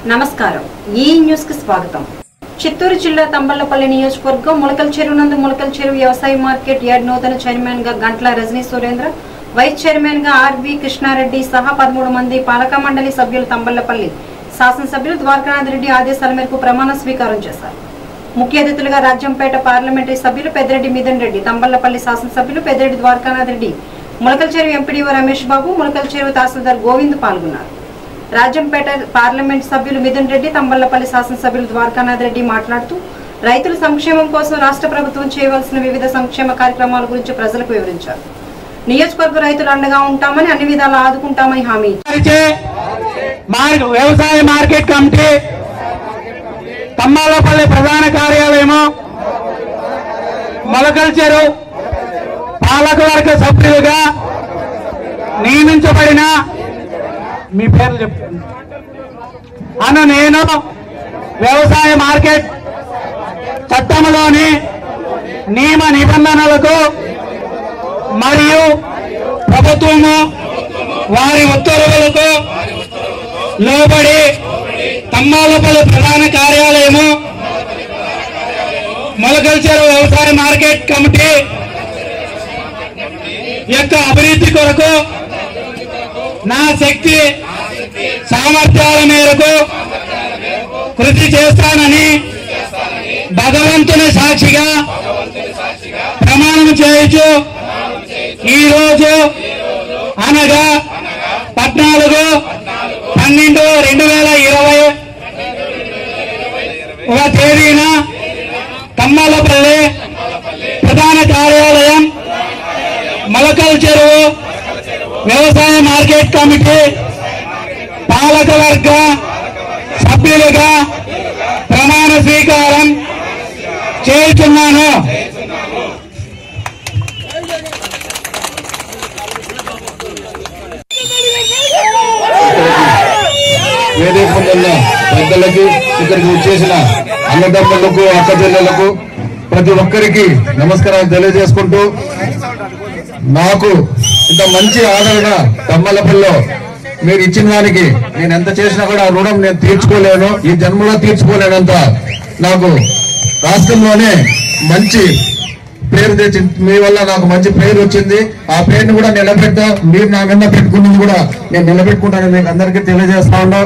నమస్కారం ఈ న్యూస్ కి స్వాగతం చిత్తూరు జిల్లా తంబళ్లపల్లి నియోజకవర్గం ములకల చెరువు నందు ములకల చెరువు వ్యవసాయ మార్కెట్ యార్డ్ నూతన చైర్మన్ గా గంట్ల రజనీ సురేంద్ర వైస్ చైర్మన్ గా ఆర్వి కృష్ణారెడ్డి సహా పదమూడు మంది పాలక మండలి సభ్యులు తంబళ్లపల్లి శాసనసభ్యులు ద్వారకానాథ్ రెడ్డి ఆదేశాల మేరకు ప్రమాణ స్వీకారం చేశారు ముఖ్య అతిథులుగా రాజ్యంపేట పార్లమెంటరీ సభ్యులు పెద్దిరెడ్డి మిథున్ రెడ్డి తంబళ్లపల్లి శాసనసభ్యులు పెద్దిరెడ్డి ద్వారకానాథ్ రెడ్డి ములకల చెరువు ఎంపీడీఓ రమేష్ బాబు ములకల చెరువు తహసీల్దార్ గోవింద్ పాల్గొన్నారు రాజంపేట పార్లమెంట్ సభ్యులు మిథున్ రెడ్డి తంబళ్లపల్లి శాసనసభ్యులు ద్వారకానాథ్ రెడ్డి మాట్లాడుతూ రైతుల సంక్షేమం కోసం రాష్ట్ర ప్రభుత్వం చేయవలసిన వివిధ సంక్షేమ కార్యక్రమాల గురించి ప్రజలకు వివరించారు నియోజకవర్గ రైతులు అండగా ఉంటామని అన్ని విధాలా ఆదుకుంటామని హామీ ఇచ్చారు. పరిచే మార్- వ్యవసాయ మార్కెట్ కమిటీ తమ్మాలపల్లి ప్రధాన కార్యాలయము మొలకల్చెరు పాలకవర్గ సభ్యులుగా నియమించబడిన మీ పేర్లు చెప్పండి అను నేను వ్యవసాయ మార్కెట్ చట్టంలోని నియమ నిబంధనలకు మరియు ప్రభుత్వము వారి ఉత్తర్వులకు లోబడి తమ్మాలపల్లి ప్రధాన కార్యాలయము మొలకల్చెరు వ్యవసాయ మార్కెట్ కమిటీ యొక్క అభివృద్ధి కొరకు నా శక్తి సామర్థ్యాల మేరకు కృషి చేస్తానని భగవంతుని సాక్షిగా ప్రమాణం చేయొచ్చు ఈ రోజు అనగా పద్నాలుగు పన్నెండు రెండు వేల ఇరవై ఒక తేదీన తమ్మలపల్లి ప్రధాన కార్యాలయం మొలకల్ చెరువు వ్యవసాయ మార్కెట్ కమిటీ పాలకవర్గ సభ్యులుగా ప్రమాణ స్వీకారం చేస్తున్నాను వేదిక ముందున్న పెద్దలకి ఇక్కడికి వచ్చేసిన అన్నదమ్ములకు అక్క చెల్లెలకు ప్రతి ఒక్కరికి నమస్కారాలు తెలియజేసుకుంటూ నాకు ఇంత మంచి ఆదరణ తమ్మలపల్లిలో మీరు ఇచ్చిన దానికి నేను ఎంత చేసినా కూడా ఆ రుణం నేను తీర్చుకోలేను ఈ జన్మలో తీర్చుకోలేనంత నాకు రాష్ట్రంలోనే మంచి పేరు తెచ్చి మీ వల్ల నాకు మంచి పేరు వచ్చింది ఆ పేరుని కూడా నిలబెట్టా మీరు నా మీద పెట్టుకున్నది కూడా నేను నిలబెట్టుకుంటానని మీకు అందరికీ తెలియజేస్తా ఉన్నా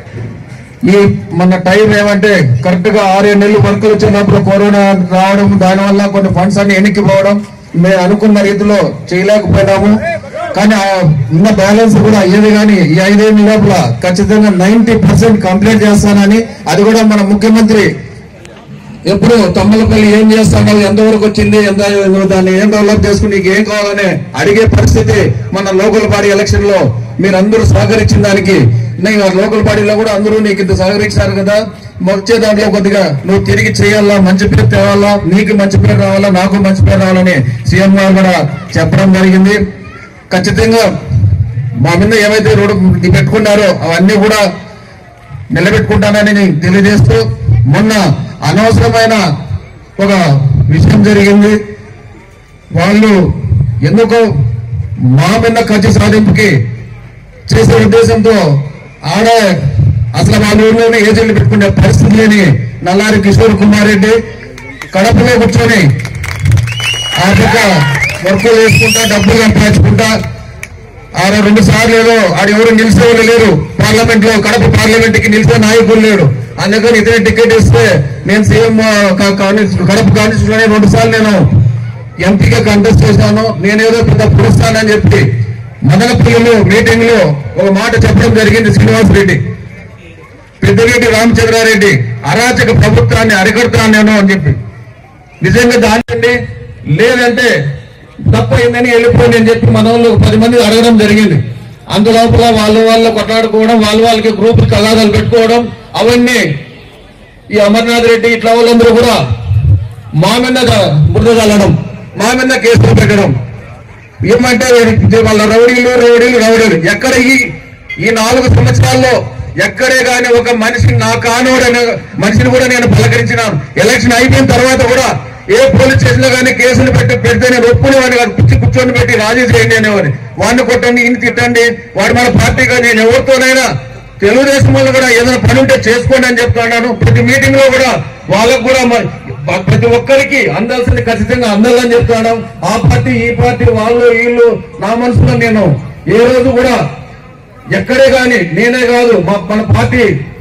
ఈ మన టైం ఏమంటే కరెక్ట్ గా ఆరేడు నెలలు వర్కులు వచ్చినప్పుడు కరోనా రావడం దాని వల్ల కొన్ని ఫండ్స్ అన్ని వెనక్కి పోవడం మేము అనుకున్న రీతిలో చేయలేకపోయినాము కానీ ఆ ఉన్న బ్యాలెన్స్ కూడా అయ్యేది కానీ ఈ ఐదేళ్ళ లోపల ఖచ్చితంగా నైన్టీ పర్సెంట్ కంప్లీట్ చేస్తానని అది కూడా మన ముఖ్యమంత్రి ఎప్పుడు తమ్మలపల్లి ఏం చేస్తామో ఎంతవరకు వచ్చింది ఎంత నువ్వు దాన్ని ఏం డెవలప్ చేసుకుని నీకు ఏం కావాలని అడిగే పరిస్థితి మన లోకల్ బాడీ ఎలక్షన్ లో మీరు అందరూ సహకరించిన దానికి నేను ఆ లోకల్ బాడీలో కూడా అందరూ నీకు ఇంత సహకరించారు కదా వచ్చే దాంట్లో కొద్దిగా నువ్వు తిరిగి చేయాలా మంచి పేరు తేవాలా నీకు మంచి పేరు రావాలా నాకు మంచి పేరు రావాలని సీఎం గారు కూడా చెప్పడం జరిగింది ఖచ్చితంగా మా మీద ఏమైతే రోడ్డు పెట్టుకున్నారో అవన్నీ కూడా నిలబెట్టుకుంటానని తెలియజేస్తూ మొన్న అనవసరమైన ఒక విషయం జరిగింది వాళ్ళు ఎందుకో మా మీద ఖర్చు సాధింపుకి చేసే ఉద్దేశంతో ఆడ అసలు వాళ్ళ ఊర్లోనే ఏజెంట్లు పెట్టుకునే పరిస్థితి లేని నల్లారి కిషోర్ కుమార్ రెడ్డి కడపలో కూర్చొని ఆ పక్క వర్కులు వేసుకుంటా డబ్బులు సంపాదించుకుంటా ఆడ రెండు సార్లు ఏదో ఆడ ఎవరు నిలిచే వాళ్ళు లేరు పార్లమెంట్ లో కడప పార్లమెంట్ కి నిలిచే నాయకులు లేడు అందుకని ఇతనే టికెట్ ఇస్తే నేను సీఎం కడప కాన్స్టిట్యూషన్ లోనే రెండు సార్లు నేను ఎంపీగా కంటెస్ట్ చేశాను నేనేదో పెద్ద పురుస్తానని చెప్పి మదనపల్లిలో మీటింగ్ లో ఒక మాట చెప్పడం జరిగింది శ్రీనివాస్ రెడ్డి పెద్దరెడ్డి రామచంద్రారెడ్డి అరాచక ప్రభుత్వాన్ని అరికడతాను నేను అని చెప్పి నిజంగా దానికండి లేదంటే తప్పైందని వెళ్ళిపోయింది అని చెప్పి మన వాళ్ళు పది మంది అడగడం జరిగింది అందులోపల వాళ్ళ వాళ్ళ కొట్లాడుకోవడం వాళ్ళ వాళ్ళకి గ్రూప్ కగాదాలు పెట్టుకోవడం అవన్నీ ఈ అమర్నాథ్ రెడ్డి ఇట్లా వాళ్ళందరూ కూడా మా మీద బురద చల్లడం మా మీద కేసులు పెట్టడం ఏమంటే వాళ్ళ రౌడీలు రౌడీలు రౌడీలు ఎక్కడ ఈ ఈ నాలుగు సంవత్సరాల్లో ఎక్కడే గాని ఒక మనిషి నా కానోడైన మనిషిని కూడా నేను పలకరించినాను ఎలక్షన్ అయిపోయిన తర్వాత కూడా ఏ పోలీస్ స్టేషన్ లో కానీ కేసులు పెట్టి పెడితే నేను ఒప్పుకునేవాడిని వాడు పిచ్చి కూర్చొని పెట్టి రాజీ చేయండి అనేవాడిని వాడిని కొట్టండి ఇన్ని తిట్టండి వాడు మన పార్టీగా నేను ఎవరితోనైనా తెలుగుదేశం వాళ్ళు కూడా ఏదైనా పని ఉంటే చేసుకోండి అని చెప్తున్నాను ప్రతి మీటింగ్ లో కూడా వాళ్ళకు కూడా మరి ప్రతి ఒక్కరికి అందాల్సింది ఖచ్చితంగా అందాలని చెప్తాను ఆ పార్టీ ఈ పార్టీ వాళ్ళు వీళ్ళు నా మనసులో నేను ఏ రోజు కూడా ఎక్కడే గాని నేనే కాదు మా మన పార్టీ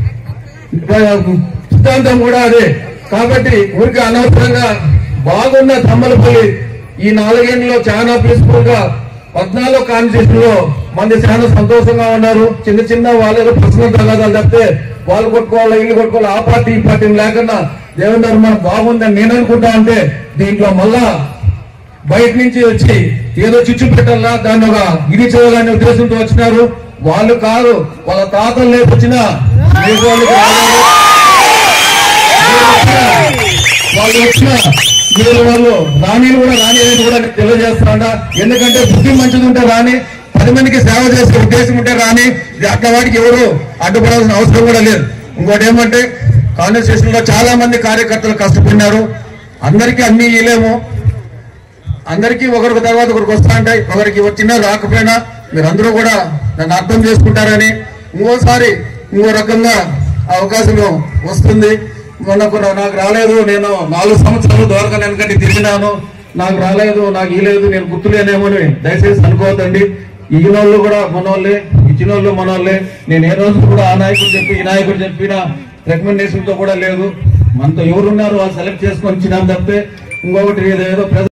సిద్ధాంతం కూడా అదే కాబట్టి ఊరికి అనవసరంగా బాగున్న తమ్మలపల్లి ఈ నాలుగేళ్లలో చాలా పీస్ఫుల్ గా పద్నాలుగు కాన్స్టిట్యూషన్ లో మంది చాలా సంతోషంగా ఉన్నారు చిన్న చిన్న వాళ్ళేదో పర్సనల్ తగాదాలు తప్పితే వాళ్ళు కొట్టుకోవాలి ఇల్లు కొట్టుకోవాలి ఆ పార్టీ ఈ పార్టీ లేకుండా దేవుని ధర్మం బాగుందని నేను అనుకుంటా అంటే దీంట్లో మళ్ళా బయట నుంచి వచ్చి ఏదో చిచ్చు పెట్టాలా దాన్ని ఒక ఇది చేయాలనే ఉద్దేశంతో వచ్చినారు వాళ్ళు కాదు వాళ్ళ తాతలు లేపొచ్చిన వాళ్ళు రాలేదు. వాళ్ళు వచ్చిన మీరు వాళ్ళు రాణిని కూడా రాణి అనేది కూడా నేను తెలియజేస్తాడా ఎందుకంటే బుద్ధి మంచిది ఉంటే రాని పది మందికి సేవ చేసే ఉద్దేశం ఉంటే రాని ఇది అట్లా వాటికి ఎవరు అడ్డుపడాల్సిన అవసరం కూడా లేదు ఇంకోటి ఏమంటే కాన్స్టిట్యూషన్ లో చాలా మంది కార్యకర్తలు కష్టపడినారు అందరికీ అన్ని ఇలేము అందరికీ ఒకరికి తర్వాత ఒకరికి వస్తా ఉంటాయి ఒకరికి వచ్చినా రాకపోయినా మీరందరూ కూడా నన్ను అర్థం చేసుకుంటారని ఇంకోసారి ఇంకో రకంగా ఆ అవకాశం వస్తుంది మొన్న కూడా నాకు రాలేదు నేను నాలుగు సంవత్సరాలు ద్వారకా వెనకంటే తిరిగినాను నాకు రాలేదు నాకు ఇలేదు నేను గుర్తులేనేమో అని దయచేసి అనుకోవద్దండి ఈయనోళ్ళు కూడా మనోళ్ళే ఇచ్చినోళ్ళు మనోళ్ళే నేను ఏ రోజు కూడా ఆ నాయకుడు చెప్పి ఈ నాయకుడు చెప్పిన రికమెండేషన్ తో కూడా లేదు మనతో ఎవరున్నారు వాళ్ళు సెలెక్ట్ చేసుకొని ఇచ్చినాం తప్పితే ఇంకొకటి ఏదో ప్రజ